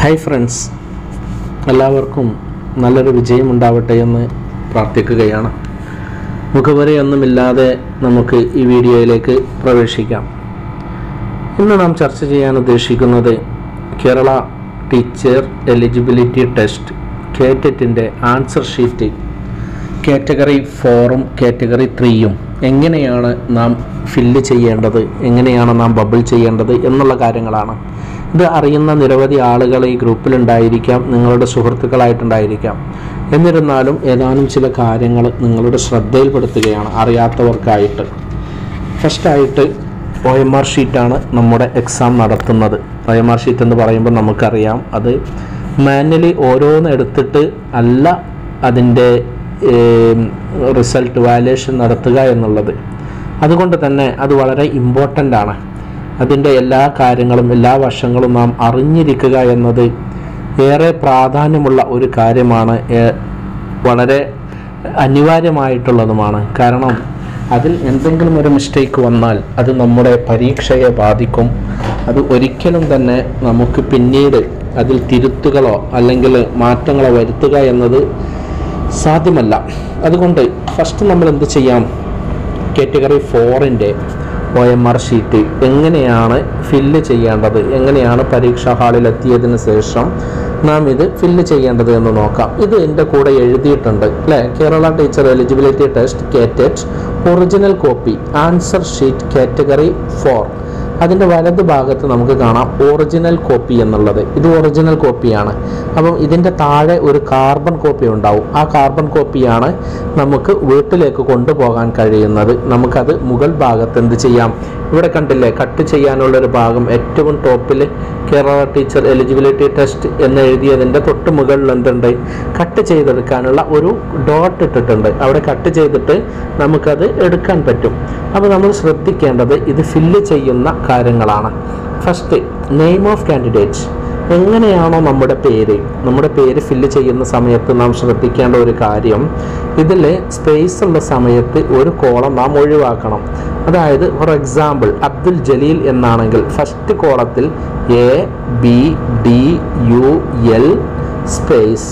hi friends എല്ലാവർക്കും നല്ലൊരു വിജയം ഉണ്ടാവട്ടെ എന്ന് പ്രാർത്ഥിക്കുകയാണ് മുഖവരയൊന്നുമില്ലാതെ നമുക്ക് ഈ വീഡിയോയിലേക്ക് പ്രവേശിക്കാം ഇന്ന് നാം ചർച്ച ചെയ്യാൻ ഉദ്ദേശിക്കുന്നത് കേരള ടീച്ചർ എലിജിബിലിറ്റി ടെസ്റ്റ് കേറ്ററ്റിൻ്റെ ആൻസർ ഷീറ്റ് കാറ്റഗറി ഫോറും കാറ്റഗറി ത്രീയും എങ്ങനെയാണ് നാം ഫില്ല് ചെയ്യേണ്ടത് എങ്ങനെയാണ് നാം ബബിൾ ചെയ്യേണ്ടത് എന്നുള്ള കാര്യങ്ങളാണ് ഇത് അറിയുന്ന നിരവധി ആളുകൾ ഈ ഗ്രൂപ്പിലുണ്ടായിരിക്കാം നിങ്ങളുടെ സുഹൃത്തുക്കളായിട്ടുണ്ടായിരിക്കാം എന്നിരുന്നാലും ഏതാനും ചില കാര്യങ്ങൾ നിങ്ങളുടെ ശ്രദ്ധയിൽപ്പെടുത്തുകയാണ് അറിയാത്തവർക്കായിട്ട് ഫസ്റ്റായിട്ട് ഒ എം ആർ ഷീറ്റാണ് നമ്മുടെ എക്സാം നടത്തുന്നത് ഒ എം ആർ ഷീറ്റ് എന്ന് പറയുമ്പോൾ നമുക്കറിയാം അത് മാനുവലി ഓരോന്ന് എടുത്തിട്ട് അല്ല അതിൻ്റെ റിസൾട്ട് വാലേഷൻ നടത്തുക എന്നുള്ളത് അതുകൊണ്ട് തന്നെ അത് വളരെ ഇമ്പോർട്ടൻ്റ് ആണ് അതിൻ്റെ എല്ലാ കാര്യങ്ങളും എല്ലാ വശങ്ങളും നാം അറിഞ്ഞിരിക്കുക എന്നത് ഏറെ പ്രാധാന്യമുള്ള ഒരു കാര്യമാണ് ഏ- വളരെ അനിവാര്യമായിട്ടുള്ളതുമാണ് കാരണം അതിൽ എന്തെങ്കിലും ഒരു മിസ്റ്റേക്ക് വന്നാൽ അത് നമ്മുടെ പരീക്ഷയെ ബാധിക്കും അത് ഒരിക്കലും തന്നെ നമുക്ക് പിന്നീട് അതിൽ തിരുത്തുകളോ അല്ലെങ്കിൽ മാറ്റങ്ങളോ വരുത്തുക എന്നത് സാധ്യമല്ല അതുകൊണ്ട് ഫസ്റ്റ് നമ്മൾ എന്ത് ചെയ്യാം കാറ്റഗറി ഫോറിൻ്റെ ഒ എം ആർ ഷീറ്റ് എങ്ങനെയാണ് ഫില്ല് ചെയ്യേണ്ടത് എങ്ങനെയാണ് പരീക്ഷാ ഹാളിൽ എത്തിയതിന് ശേഷം നാം ഇത് ഫില്ല് ചെയ്യേണ്ടത് എന്ന് നോക്കാം ഇത് എൻ്റെ കൂടെ എഴുതിയിട്ടുണ്ട് അല്ലേ Kerala teacher eligibility test KTET original copy answer sheet category four അതിൻ്റെ വലത് ഭാഗത്ത് നമുക്ക് കാണാം ഒറിജിനൽ കോപ്പി എന്നുള്ളത് ഇത് ഒറിജിനൽ കോപ്പിയാണ് അപ്പം ഇതിൻ്റെ താഴെ ഒരു കാർബൺ കോപ്പി ഉണ്ടാവും ആ കാർബൺ കോപ്പിയാണ് നമുക്ക് വീട്ടിലേക്ക് കൊണ്ടുപോകാൻ കഴിയുന്നത് നമുക്കത് മുകൾ ഭാഗത്ത് എന്ത് ചെയ്യാം ഇവിടെ കണ്ടില്ലേ കട്ട് ചെയ്യാനുള്ള ഒരു ഭാഗം ഏറ്റവും ടോപ്പിൽ കേരള ടീച്ചർ എലിജിബിലിറ്റി ടെസ്റ്റ് എന്ന് എഴുതിയതിൻ്റെ തൊട്ട് മുകളിൽ എന്തുണ്ട് കട്ട് ചെയ്തെടുക്കാനുള്ള ഒരു ഡോട്ട് ഇട്ടിട്ടുണ്ട് അവിടെ കട്ട് ചെയ്തിട്ട് നമുക്കത് എടുക്കാൻ പറ്റും അപ്പോൾ നമ്മൾ ശ്രദ്ധിക്കേണ്ടത് ഇത് ഫില്ല് ചെയ്യുന്ന കാര്യങ്ങളാണ് ഫസ്റ്റ് നെയിം ഓഫ് കാൻഡിഡേറ്റ് എങ്ങനെയാണോ നമ്മുടെ പേര് നമ്മുടെ പേര് ഫില്ല് ചെയ്യുന്ന സമയത്ത് നാം ശ്രദ്ധിക്കേണ്ട ഒരു കാര്യം ഇതിൽ സ്പേസ് ഉള്ള സമയത്ത് ഒരു കോളം നാം ഒഴിവാക്കണം അതായത് ഫോർ എക്സാമ്പിൾ അബ്ദുൽ ജലീൽ എന്നാണെങ്കിൽ ഫസ്റ്റ് കോളത്തിൽ A B D U L space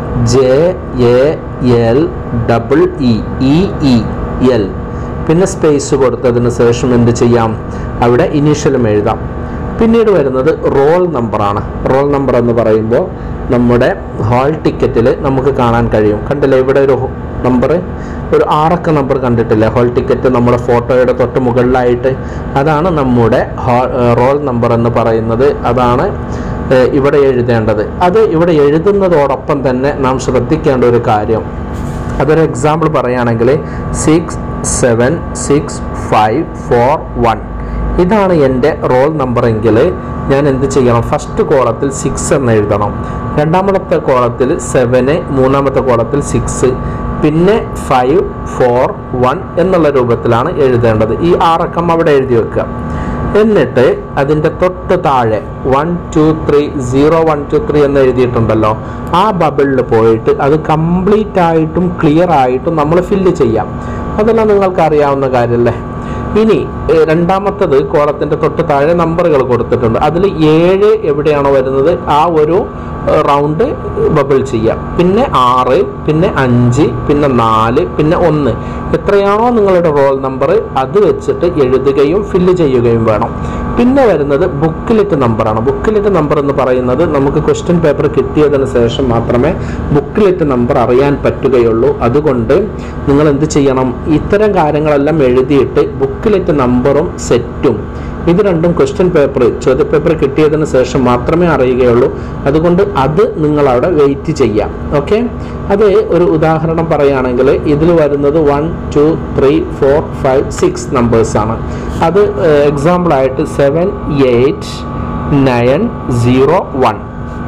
J A L double E E E L പിന്നെ സ്പേസ് കൊടുത്തതിന് ശേഷം എന്ത് ചെയ്യാം അവിടെ ഇനീഷ്യലും എഴുതാം പിന്നീട് വരുന്നത് റോൾ നമ്പറാണ് റോൾ നമ്പർ എന്ന് പറയുമ്പോൾ നമ്മുടെ ഹാൾ ടിക്കറ്റിൽ നമുക്ക് കാണാൻ കഴിയും കണ്ടില്ലേ ഇവിടെ ഒരു നമ്പർ ഒരു ആറക്ക നമ്പർ കണ്ടിട്ടില്ലേ ഹാൾ ടിക്കറ്റ് നമ്മുടെ ഫോട്ടോയുടെ തൊട്ട് മുകളിലായിട്ട് അതാണ് നമ്മുടെ റോൾ നമ്പർ എന്ന് പറയുന്നത് അതാണ് ഏഹ്, ഇവിടെ എഴുതേണ്ടത് അത് ഇവിടെ എഴുതുന്നതോടൊപ്പം തന്നെ നാം ശ്രദ്ധിക്കേണ്ട ഒരു കാര്യം അതൊരു എക്സാമ്പിൾ പറയുകയാണെങ്കിൽ six seven six five four one ഇതാണ് എൻ്റെ റോൾ നമ്പർ എങ്കിൽ ഞാൻ എന്ത് ചെയ്യണം ഫസ്റ്റ് കോളത്തിൽ സിക്സ് എന്ന് എഴുതണം രണ്ടാമത്തെ കോളത്തിൽ സെവന് മൂന്നാമത്തെ കോളത്തിൽ സിക്സ് പിന്നെ ഫൈവ് ഫോർ വൺ എന്നുള്ള രൂപത്തിലാണ് എഴുതേണ്ടത് ഈ ആറക്കം അവിടെ എഴുതി വെക്കുക എന്നിട്ട് അതിൻ്റെ തൊട്ട് താഴെ one two three zero one two three എന്ന് എഴുതിയിട്ടുണ്ടല്ലോ ആ ബബിളിൽ പോയിട്ട് അത് കംപ്ലീറ്റ് ആയിട്ടും ക്ലിയർ ആയിട്ടും നമ്മൾ ഫില്ല് ചെയ്യാം അതെല്ലാം നിങ്ങൾക്ക് അറിയാവുന്ന കാര്യമല്ലേ ഇനി ഏഹ്, രണ്ടാമത്തത് കോളത്തിൻ്റെ തൊട്ട് താഴെ നമ്പറുകൾ കൊടുത്തിട്ടുണ്ട് അതിൽ ഏഴ് എവിടെയാണോ വരുന്നത് ആ ഒരു ഏഹ്, റൗണ്ട് ബബിൾ ചെയ്യാം പിന്നെ ആറ് പിന്നെ അഞ്ച് പിന്നെ നാല് പിന്നെ ഒന്ന് എത്രയാണോ നിങ്ങളുടെ റോൾ നമ്പർ അത് വെച്ചിട്ട് എഴുതുകയും ഫില്ല് ചെയ്യുകയും വേണം പിന്നെ വരുന്നത് ബുക്കിലെറ്റ് നമ്പറാണ് ബുക്കിലെറ്റ് നമ്പർ എന്ന് പറയുന്നത് നമുക്ക് ക്വസ്റ്റ്യൻ പേപ്പർ കിട്ടിയതിന് ശേഷം മാത്രമേ ബുക്കിലെറ്റ് നമ്പർ അറിയാൻ പറ്റുകയുള്ളൂ അതുകൊണ്ട് നിങ്ങൾ എന്ത് ചെയ്യണം ഇത്തരം കാര്യങ്ങളെല്ലാം എഴുതിയിട്ട് ബുക്കിലെറ്റ് നമ്പറും സെറ്റും ഇത് രണ്ടും ക്വസ്റ്റ്യൻ പേപ്പർ ചോദ്യപേപ്പർ കിട്ടിയതിന് ശേഷം മാത്രമേ അറിയുകയുള്ളൂ അതുകൊണ്ട് അത് നിങ്ങൾ അവിടെ വെയിറ്റ് ചെയ്യാം ഓക്കെ അത് ഒരു ഉദാഹരണം പറയുകയാണെങ്കിൽ ഇതിൽ വരുന്നത് one two three four five six നമ്പേഴ്സാണ് അത് എക്സാമ്പിളായിട്ട് seven eight nine zero one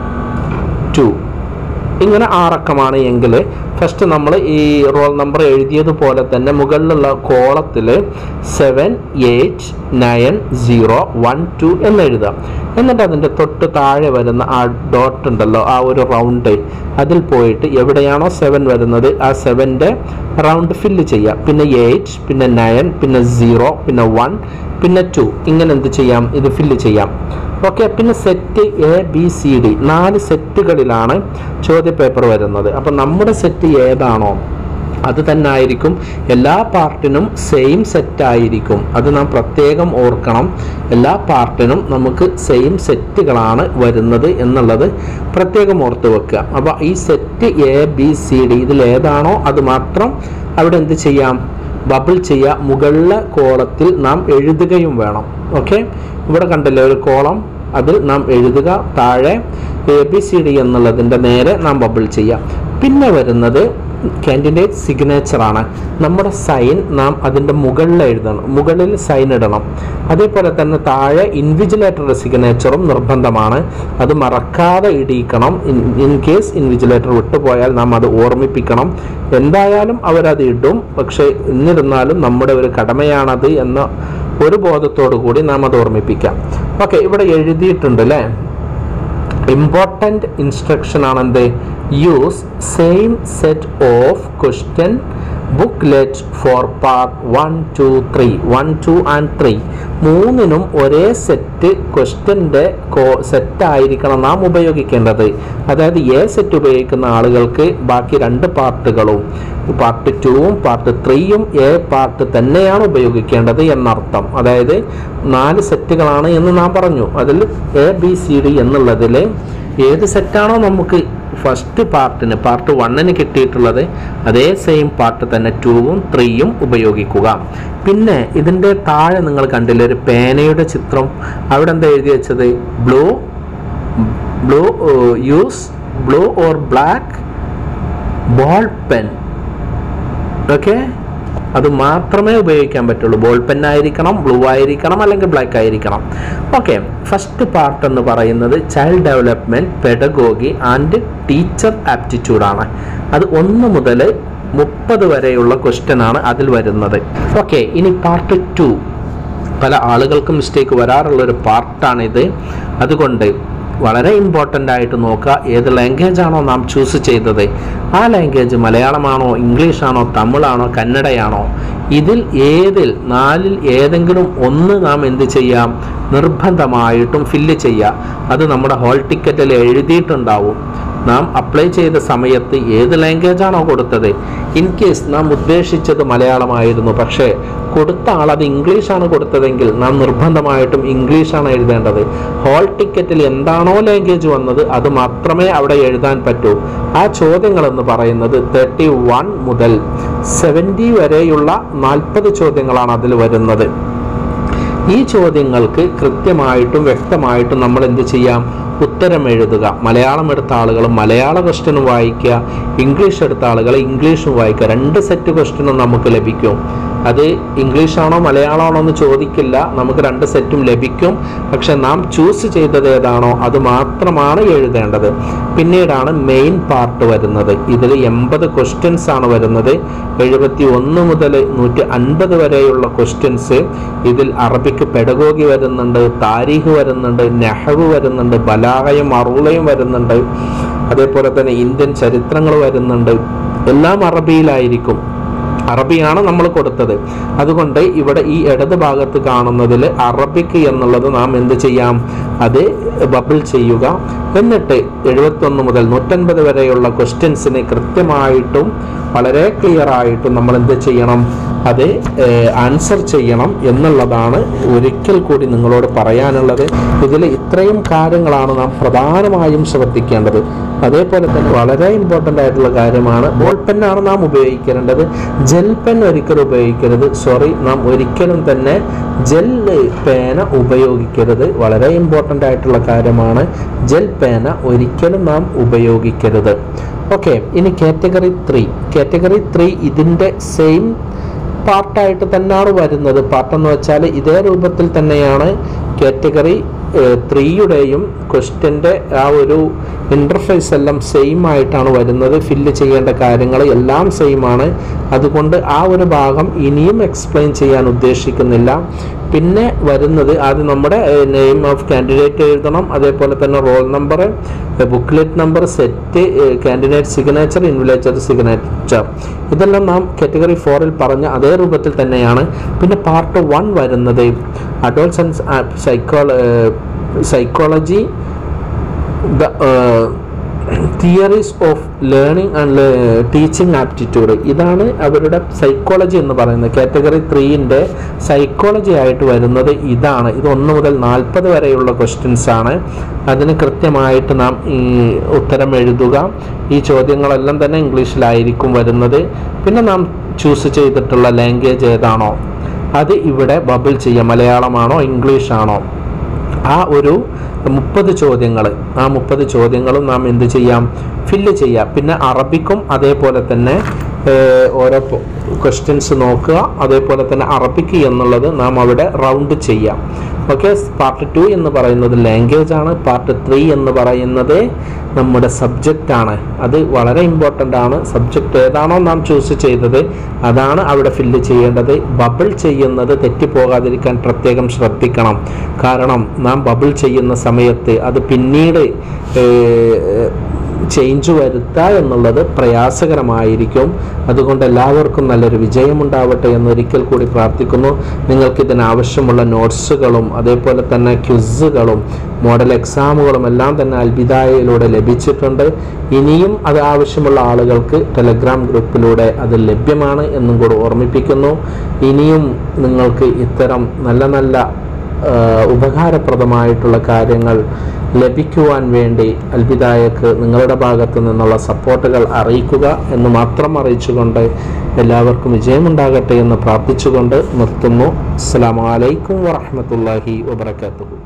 two ഇങ്ങനെ ആറക്കമാണ് എങ്കിൽ ഫസ്റ്റ് നമ്മൾ ഈ റോൾ നമ്പർ എഴുതിയതുപോലെ തന്നെ മുകളിലുള്ള കോളത്തിൽ seven eight nine zero one two എന്ന് എഴുതാം എന്നിട്ട് അതിൻ്റെ തൊട്ട് താഴെ വരുന്ന ആ ഡോട്ട് ഉണ്ടല്ലോ ആ ഒരു റൗണ്ട് അതിൽ പോയിട്ട് എവിടെയാണോ സെവൻ വരുന്നത് ആ സെവൻ്റെ റൗണ്ട് ഫില്ല് ചെയ്യാം പിന്നെ എയ്റ്റ് പിന്നെ നയൻ പിന്നെ സീറോ പിന്നെ വൺ പിന്നെ ടു ഇങ്ങനെ എന്ത് ചെയ്യാം ഇത് ഫില്ല് ചെയ്യാം ഓക്കെ പിന്നെ set A B C D നാല് സെറ്റുകളിലാണ് ചോദ്യപേപ്പർ വരുന്നത് അപ്പം നമ്മുടെ സെറ്റ് ഏതാണോ അത് തന്നെ ആയിരിക്കും എല്ലാ പാർട്ടിനും സെയിം സെറ്റ് ആയിരിക്കും അത് നാം പ്രത്യേകം ഓർക്കണം എല്ലാ പാർട്ടിനും നമുക്ക് സെയിം സെറ്റുകളാണ് വരുന്നത് എന്നുള്ളത് പ്രത്യേകം ഓർത്ത് വെക്കുക അപ്പോൾ ഈ set A B C D ഇതിൽ ഏതാണോ അത് മാത്രം അവിടെ എന്ത് ചെയ്യാം ബബിൾ ചെയ്യുക മുകളിലെ കോളത്തിൽ നാം എഴുതുകയും വേണം ഓക്കെ ഇവിടെ കണ്ടില്ലേ ഒരു കോളം അതിൽ നാം എഴുതുക താഴെ എ ബി സി ഡി എന്നുള്ളതിൻ്റെ നേരെ നാം ബബിൾ ചെയ്യാം പിന്നെ വരുന്നത് കാൻഡിഡേറ്റ് സിഗ്നേച്ചർ ആണ് നമ്മുടെ സൈൻ നാം അതിൻ്റെ മുകളിൽ എഴുതണം മുകളിൽ സൈൻ ഇടണം അതേപോലെ തന്നെ താഴെ ഇൻവിജിലേറ്ററുടെ സിഗ്നേച്ചറും നിർബന്ധമാണ് അത് മറക്കാതെ ഇടിയിക്കണം ഇൻ കേസ് ഇൻവിജിലേറ്റർ വിട്ടുപോയാൽ നാം അത് ഓർമ്മിപ്പിക്കണം എന്തായാലും അവരത് ഇടും പക്ഷേ എന്നിരുന്നാലും നമ്മുടെ ഒരു കടമയാണത് എന്ന ഒരു ബോധത്തോടു കൂടി നാം അത് ഓർമ്മിപ്പിക്കാം ഓക്കെ ഇവിടെ എഴുതിയിട്ടുണ്ട് അല്ലേ ഇമ്പോർട്ടൻ്റ് ഇൻസ്ട്രക്ഷൻ ആണ് എന്ത് use same set of question booklet for part one two three one two and three മൂന്നിനും ഒരേ സെറ്റ് ക്വസ്റ്റ്യൻ്റെ കോ സെറ്റ് ആയിരിക്കണം നാം ഉപയോഗിക്കേണ്ടത് അതായത് എ സെറ്റ് ഉപയോഗിക്കുന്ന ആളുകൾക്ക് ബാക്കി രണ്ട് പാർട്ടുകളും പാർട്ട് ടുവും പാർട്ട് ത്രീയും എ പാർട്ട് തന്നെയാണ് ഉപയോഗിക്കേണ്ടത് എന്നർത്ഥം അതായത് നാല് സെറ്റുകളാണ് എന്ന് നാം പറഞ്ഞു അതിൽ എ ബി സി ഡി എന്നുള്ളതിൽ ഏത് സെറ്റാണോ നമുക്ക് ഫസ്റ്റ് പാർട്ടിന് പാർട്ട് വണ്ണിന് കിട്ടിയിട്ടുള്ളത് അതേ സെയിം പാർട്ട് തന്നെ ടൂവും ത്രീയും ഉപയോഗിക്കുക പിന്നെ ഇതിൻ്റെ താഴെ നിങ്ങൾ കണ്ടില്ലേ ഒരു പേനയുടെ ചിത്രം അവിടെ എന്താ എഴുതി വെച്ചത് blue blue use blue or black ball pen okay അത് മാത്രമേ ഉപയോഗിക്കാൻ പറ്റുള്ളൂ ബോൾ പെൻ ആയിരിക്കണം ബ്ലൂ ആയിരിക്കണം അല്ലെങ്കിൽ ബ്ലാക്ക് ആയിരിക്കണം ഓക്കെ ഫസ്റ്റ് പാർട്ട് എന്ന് പറയുന്നത് child development pedagogy and teacher aptitude ആണ് അത് ഒന്ന് മുതൽ മുപ്പത് വരെയുള്ള ക്വസ്റ്റ്യൻ ആണ് അതിൽ വരുന്നത് ഓക്കെ ഇനി പാർട്ട് ടു പല ആളുകൾക്കും മിസ്റ്റേക്ക് വരാറുള്ള ഒരു പാർട്ടാണിത് അതുകൊണ്ട് വളരെ ഇമ്പോർട്ടൻ്റ് ആയിട്ട് നോക്കുക ഏത് ലാംഗ്വേജ് ആണോ നാം ചൂസ് ചെയ്തത് ആ ലാംഗ്വേജ് മലയാളമാണോ ഇംഗ്ലീഷാണോ തമിഴാണോ കന്നഡയാണോ ഇതിൽ ഏതിൽ നാലിൽ ഏതെങ്കിലും ഒന്ന് നാം എന്ത് ചെയ്യാം നിർബന്ധമായിട്ടും ഫില്ല് ചെയ്യുക അത് നമ്മുടെ ഹോൾ ടിക്കറ്റിൽ എഴുതിയിട്ടുണ്ടാവും നാം അപ്ലൈ ചെയ്ത സമയത്ത് ഏത് ലാംഗ്വേജ് ആണോ കൊടുത്തത് ഇൻ കേസ് നാം ഉദ്ദേശിച്ചത് മലയാളമായിരുന്നു പക്ഷേ കൊടുത്ത ആൾ അത് ഇംഗ്ലീഷാണ് കൊടുത്തതെങ്കിൽ നാം നിർബന്ധമായിട്ടും ഇംഗ്ലീഷാണ് എഴുതേണ്ടത് ഹോൾ ടിക്കറ്റിൽ എന്താണോ ലാംഗ്വേജ് വന്നത് അത് മാത്രമേ അവിടെ എഴുതാൻ പറ്റൂ ആ ചോദ്യങ്ങൾ എന്ന് പറയുന്നത് തേർട്ടി വൺ മുതൽ സെവൻറ്റി വരെയുള്ള നാൽപ്പത് ചോദ്യങ്ങളാണ് അതിൽ വരുന്നത് ഈ ചോദ്യങ്ങൾക്ക് കൃത്യമായിട്ടും വ്യക്തമായിട്ടും നമ്മൾ എന്ത് ചെയ്യാം ഉത്തരം എഴുതുക മലയാളം എടുത്ത ആളുകൾ മലയാള ക്വസ്റ്റ്യനും വായിക്കുക ഇംഗ്ലീഷ് എടുത്ത ആളുകൾ ഇംഗ്ലീഷും വായിക്കുക രണ്ട് സെറ്റ് ക്വസ്റ്റ്യനും നമുക്ക് ലഭിക്കും അത് ഇംഗ്ലീഷാണോ മലയാളമാണോ എന്ന് ചോദിക്കില്ല നമുക്ക് രണ്ട് സെറ്റും ലഭിക്കും പക്ഷെ നാം ചൂസ് ചെയ്തത് ഏതാണോ അത് മാത്രമാണ് എഴുതേണ്ടത് പിന്നീടാണ് മെയിൻ പാർട്ട് വരുന്നത് ഇതിൽ എൺപത് ക്വസ്റ്റ്യൻസ് ആണ് വരുന്നത് എഴുപത്തി ഒന്ന് മുതൽ നൂറ്റി അൻപത് വരെയുള്ള ക്വസ്റ്റ്യൻസ് ഇതിൽ അറബിക്ക് പെഡഗോഗി വരുന്നുണ്ട് താരീഖ് വരുന്നുണ്ട് നെഹവ് വരുന്നുണ്ട് ബലാഹയും അറുളയും വരുന്നുണ്ട് അതേപോലെ തന്നെ ഇന്ത്യൻ ചരിത്രങ്ങൾ വരുന്നുണ്ട് എല്ലാം അറബിയിലായിരിക്കും അറബിയാണ് നമ്മൾ കൊടുത്തത് അതുകൊണ്ട് ഇവിടെ ഈ ഇടത് ഭാഗത്ത് കാണുന്നതിൽ അറബിക് എന്നുള്ളത് നാം എന്ത് ചെയ്യാം അത് ബബിൾ ചെയ്യുക എന്നിട്ട് എഴുപത്തൊന്ന് മുതൽ നൂറ്റൻപത് വരെയുള്ള ക്വസ്റ്റ്യൻസിന് കൃത്യമായിട്ടും വളരെ ക്ലിയർ ആയിട്ടും നമ്മൾ എന്ത് ചെയ്യണം അത് ആൻസർ ചെയ്യണം എന്നുള്ളതാണ് ഒരിക്കൽ കൂടി നിങ്ങളോട് പറയാനുള്ളത് ഇതിൽ ഇത്രയും കാര്യങ്ങളാണ് നാം പ്രധാനമായും ശ്രദ്ധിക്കേണ്ടത് അതേപോലെ തന്നെ വളരെ ഇമ്പോർട്ടൻ്റ് ആയിട്ടുള്ള കാര്യമാണ് ബോൾ പെന്നാണ് നാം ഉപയോഗിക്കേണ്ടത് ജെൽ പെൻ ഒരിക്കലും ഉപയോഗിക്കരുത് സോറി നാം ഒരിക്കലും തന്നെ ജെൽ പേന ഉപയോഗിക്കരുത് വളരെ ഇമ്പോർട്ടൻ്റ് ആയിട്ടുള്ള കാര്യമാണ് ജെൽ പേന ഒരിക്കലും നാം ഉപയോഗിക്കരുത് ഓക്കെ ഇനി കാറ്റഗറി ത്രീ കാറ്റഗറി ത്രീ ഇതിൻ്റെ സെയിം പാർട്ടായിട്ട് തന്നെയാണ് വരുന്നത് പാർട്ട് എന്ന് വെച്ചാൽ ഇതേ രൂപത്തിൽ തന്നെയാണ് കാറ്റഗറി ത്രീയുടെയും ക്വസ്റ്റ്യൻ്റെ ആ ഒരു ഇൻ്റർഫേസ് എല്ലാം സെയിം ആയിട്ടാണ് വരുന്നത് ഫില്ല് ചെയ്യേണ്ട കാര്യങ്ങൾ എല്ലാം സെയിം ആണ് അതുകൊണ്ട് ആ ഒരു ഭാഗം ഇനിയും എക്സ്പ്ലെയിൻ ചെയ്യാൻ ഉദ്ദേശിക്കുന്നില്ല പിന്നെ വരുന്നത് ആദ്യം നമ്മുടെ നെയിം ഓഫ് കാൻഡിഡേറ്റ് എഴുതണം അതേപോലെ തന്നെ roll number booklet number set candidate signature invigilator signature ഇതെല്ലാം നാം കാറ്റഗറി ഫോറിൽ പറഞ്ഞ അതേ രൂപത്തിൽ തന്നെയാണ് പിന്നെ പാർട്ട് വൺ വരുന്നത് അഡോൾസൻസ് സൈക്കോള psychology the theories of learning and teaching aptitude ഇതാണ് അവരുടെ സൈക്കോളജി എന്ന് പറയുന്നത് കാറ്റഗറി ത്രീൻ്റെ സൈക്കോളജി ആയിട്ട് വരുന്നത് ഇതാണ് ഇത് ഒന്ന് മുതൽ നാൽപ്പത് വരെയുള്ള ക്വസ്റ്റ്യൻസ് ആണ് അതിന് കൃത്യമായിട്ട് നാം ഈ ഉത്തരം എഴുതുക ഈ ചോദ്യങ്ങളെല്ലാം തന്നെ ഇംഗ്ലീഷിലായിരിക്കും വരുന്നത് പിന്നെ നാം ചൂസ് ചെയ്തിട്ടുള്ള ലാംഗ്വേജ് ഏതാണോ അത് ഇവിടെ ബബിൾ ചെയ്യുക മലയാളമാണോ ഇംഗ്ലീഷ് ആണോ ആ ഒരു മുപ്പത് ചോദ്യങ്ങൾ ആ മുപ്പത് ചോദ്യങ്ങളും നാം എന്ത് ചെയ്യാം ഫില്ല് ചെയ്യാം പിന്നെ അറബിക്കും അതേപോലെ തന്നെ ഏഹ്, ഓരോ ക്വസ്റ്റ്യൻസ് നോക്കുക അതേപോലെ തന്നെ അറബിക്ക് എന്നുള്ളത് നാം അവിടെ റൗണ്ട് ചെയ്യാം ഓക്കെ പാർട്ട് ടു എന്ന് പറയുന്നത് ലാംഗ്വേജ് ആണ് പാർട്ട് ത്രീ എന്ന് പറയുന്നത് നമ്മുടെ സബ്ജക്റ്റ് ആണ് അത് വളരെ ഇമ്പോർട്ടൻ്റ് ആണ് സബ്ജക്റ്റ് ഏതാണോ നാം ചൂസ് ചെയ്തത് അതാണ് അവിടെ ഫില്ല് ചെയ്യേണ്ടത് ബബിൾ ചെയ്യുന്നത് തെറ്റിപ്പോകാതിരിക്കാൻ പ്രത്യേകം ശ്രദ്ധിക്കണം കാരണം നാം ബബിൾ ചെയ്യുന്ന സമയത്ത് അത് പിന്നീട് ചേഞ്ച് വരുത്തുക എന്നുള്ളത് പ്രയാസകരമായിരിക്കും അതുകൊണ്ട് എല്ലാവർക്കും നല്ലൊരു വിജയമുണ്ടാവട്ടെ എന്ന് ഒരിക്കൽ കൂടി പ്രാർത്ഥിക്കുന്നു നിങ്ങൾക്ക് ഇതിന് ആവശ്യമുള്ള നോട്ട്സുകളും അതേപോലെ തന്നെ ക്വിസുകളും മോഡൽ എക്സാമുകളും എല്ലാം തന്നെ അൽബിദായയിലൂടെ ലഭിച്ചിട്ടുണ്ട് ഇനിയും അത് ആവശ്യമുള്ള ആളുകൾക്ക് ടെലഗ്രാം ഗ്രൂപ്പിലൂടെ അത് ലഭ്യമാണ് എന്നും കൂടി ഓർമ്മിപ്പിക്കുന്നു ഇനിയും നിങ്ങൾക്ക് ഇത്തരം നല്ല നല്ല ആ, ഉപകാരപ്രദമായിട്ടുള്ള കാര്യങ്ങൾ ലഭിക്കുവാൻ വേണ്ടി അൽബിദായക്ക് നിങ്ങളുടെ ഭാഗത്തു നിന്നുള്ള സപ്പോർട്ടുകൾ അറിയിക്കുക എന്ന് മാത്രം അറിയിച്ചുകൊണ്ട് എല്ലാവർക്കും വിജയമുണ്ടാകട്ടെ എന്ന് പ്രാർത്ഥിച്ചുകൊണ്ട് നിർത്തുന്നു അസ്സാം വലൈക്കും വാഹമത്തല്ലാഹി വാബർക്കാത്തു